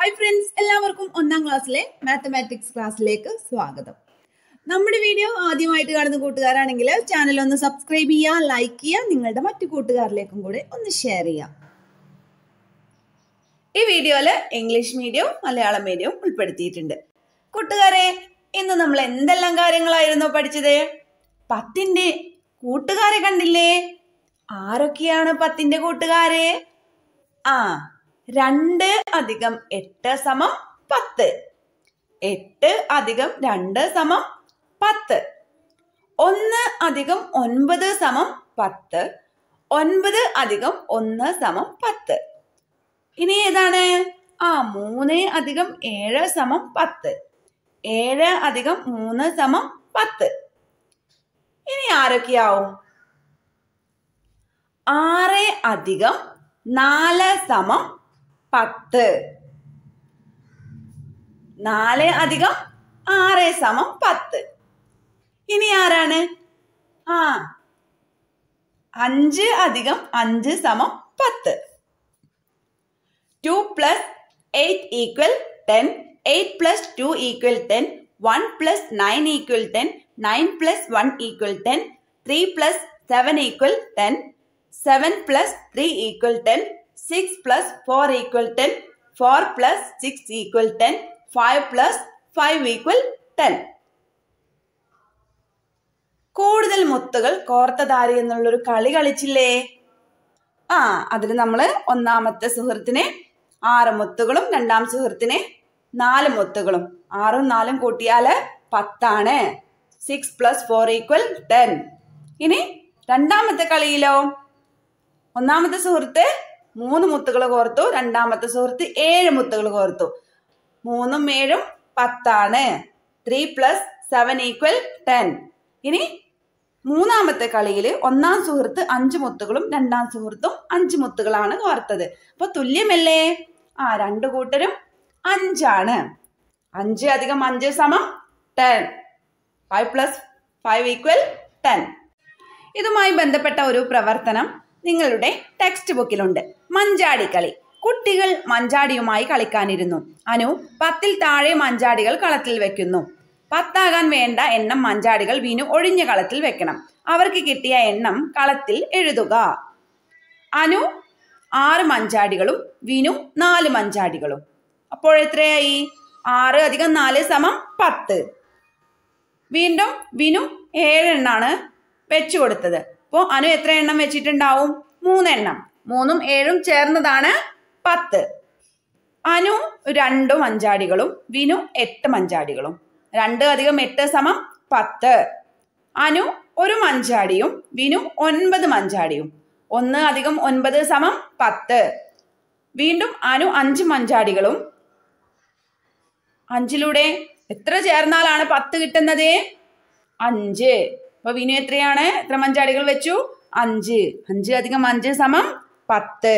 hi friends എല്ലാവർക്കും ഒന്നാം ക്ലാസ്സിലെ മാത്തമാറ്റിക്സ് ക്ലാസ്സിലേക്ക് സ്വാഗതം നമ്മുടെ വീഡിയോ ആദ്യമായിട്ട് കാണുന്ന കൂട്ടുകാരാണെങ്കിൽ ചാനൽ ഒന്ന് സബ്സ്ക്രൈബ് ചെയ്യുക ലൈക്ക് ചെയ്യുക നിങ്ങളുടെ മറ്റു കൂട്ടുകാരിലേക്കും കൂടെ ഒന്ന് ഷെയർ ചെയ്യാം ഈ വീഡിയോയിൽ ഇംഗ്ലീഷ് മീഡിയവും മലയാളം മീഡിയവും ഉൾപ്പെടുത്തിയിട്ടുണ്ട് കൂട്ടുകാരെ ഇന്ന് നമ്മൾ എന്തെല്ലാം കാര്യങ്ങളായിരുന്നു പഠിച്ചത് പത്തിന്റെ കൂട്ടുകാരെ കണ്ടില്ലേ ആരൊക്കെയാണ് പത്തിന്റെ കൂട്ടുകാരെ ആ രണ്ട് അധികം എട്ട് സമം പത്ത് എട്ട് അധികം രണ്ട് സമം പത്ത് ഒന്ന് അധികം ഒൻപത് സമം പത്ത് ഒൻപത് അധികം ഒന്ന് സമം പത്ത് ഇനി ഏതാണ് ആ മൂന്ന് അധികം ഏഴ് സമം പത്ത് ഏഴ് അധികം മൂന്ന് സമം പത്ത് ഇനി ആരൊക്കെയാവും ആറ് അധികം നാല് സമം പത്ത് നാല് അധികം ആറ് സമം പത്ത് ഇനി ആരാണ് ആ അഞ്ച് അധികം അഞ്ച് സമം പത്ത് two plus eight equal ten eight plus two equal ten one plus nine equal ten nine plus one equal ten three plus seven equal ten seven plus three equal ten six plus four equal ten four plus six equal ten five plus five equal ten കൂടുതൽ മുത്തുകൾ കോർത്തതാരി എന്നുള്ളൊരു കളി കളിച്ചില്ലേ ആ അതിൽ നമ്മൾ ഒന്നാമത്തെ സുഹൃത്തിനെ ആറ് മുത്തുകളും രണ്ടാം സുഹൃത്തിനെ നാല് മുത്തുകളും ആറും നാലും കൂട്ടിയാല് പത്താണ് six plus four equal ten ഇനി രണ്ടാമത്തെ കളിയിലോ ഒന്നാമത്തെ സുഹൃത്ത് മൂന്ന് മുത്തുകൾ കോർത്തു രണ്ടാമത്തെ സുഹൃത്ത് ഏഴ് മുത്തുകൾ കോർത്തു മൂന്നും ഏഴും പത്താണ് three plus seven equal ten ഇനി മൂന്നാമത്തെ കളിയിൽ ഒന്നാം സുഹൃത്ത് അഞ്ച് മുത്തുകളും രണ്ടാം സുഹൃത്തും അഞ്ച് മുത്തുകളാണ് കോർത്തത് അപ്പൊ തുല്യമല്ലേ ആ രണ്ടു കൂട്ടരും അഞ്ചാണ് അഞ്ച് അധികം അഞ്ച് സമം ten five plus five equal ten ഇതുമായി ബന്ധപ്പെട്ട ഒരു പ്രവർത്തനം നിങ്ങളുടെ ടെക്സ്റ്റ് ബുക്കിലുണ്ട് മഞ്ചാടി കളി കുട്ടികൾ മഞ്ചാടിയുമായി കളിക്കാനിരുന്നു അനു പത്തിൽ താഴെ മഞ്ചാടികൾ കളത്തിൽ വെക്കുന്നു പത്താകാൻ വേണ്ട എണ്ണം മഞ്ചാടികൾ വീണു ഒഴിഞ്ഞ കളത്തിൽ വെക്കണം അവർക്ക് കിട്ടിയ എണ്ണം കളത്തിൽ എഴുതുക അനു ആറ് മഞ്ചാടികളും വിനു നാല് മഞ്ചാടികളും അപ്പോൾ എത്രയായി ആറ് അധികം നാല് സമം പത്ത് വീണ്ടും വിനു ഏഴെണ്ണാണ് വെച്ചു കൊടുത്തത് അപ്പോൾ അനു എത്ര എണ്ണം വെച്ചിട്ടുണ്ടാവും മൂന്നെണ്ണം മൂന്നും ഏഴും ചേർന്നതാണ് പത്ത് അനു രണ്ടു മഞ്ചാടികളും വിനു എട്ട് മഞ്ചാടികളും രണ്ട് അധികം എട്ട് സമം പത്ത് അനു ഒരു മഞ്ചാടിയും വിനു ഒൻപത് മഞ്ചാടിയും ഒന്ന് അധികം ഒൻപത് സമം പത്ത് വീണ്ടും അനു അഞ്ച് മഞ്ചാടികളും അഞ്ചിലൂടെ എത്ര ചേർന്നാലാണ് പത്ത് കിട്ടുന്നത് അഞ്ച് അപ്പൊ വിനു എത്രയാണ് എത്ര മഞ്ചാടികൾ വെച്ചു അഞ്ച് അഞ്ച് അധികം അഞ്ച് സമം പത്ത്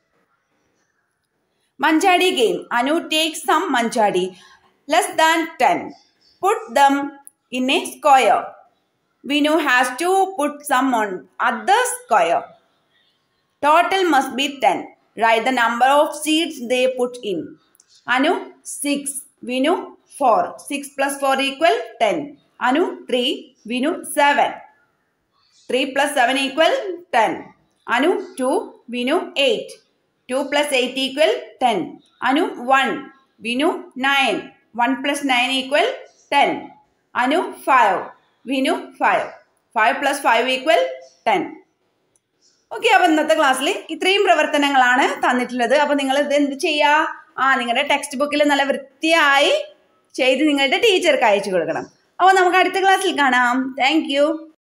manjadi game Anu take some manjadi less than ten put them in a square Vinu has to put some on other square total must be ten right the number of seeds they put in Anu six Vinu four six plus four equal ten Anu three Vinu seven three plus seven equal ten Anu two Vinu eight two plus eight equal ten Anu one Vinu nine one plus nine equal ten Anu five Vinu five five plus five equal ten okay അപ്പൊ ഇന്നത്തെ ക്ലാസ്സിൽ ഇത്രയും പ്രവർത്തനങ്ങളാണ് തന്നിട്ടുള്ളത് അപ്പൊ നിങ്ങൾ ഇത് എന്ത് ചെയ്യുക ആ നിങ്ങളുടെ ടെക്സ്റ്റ് ബുക്കിൽ നല്ല വൃത്തിയായി ചെയ്ത് നിങ്ങളുടെ ടീച്ചർക്ക് അയച്ചു കൊടുക്കണം അപ്പോൾ നമുക്ക് അടുത്ത ക്ലാസ്സിൽ കാണാം താങ്ക്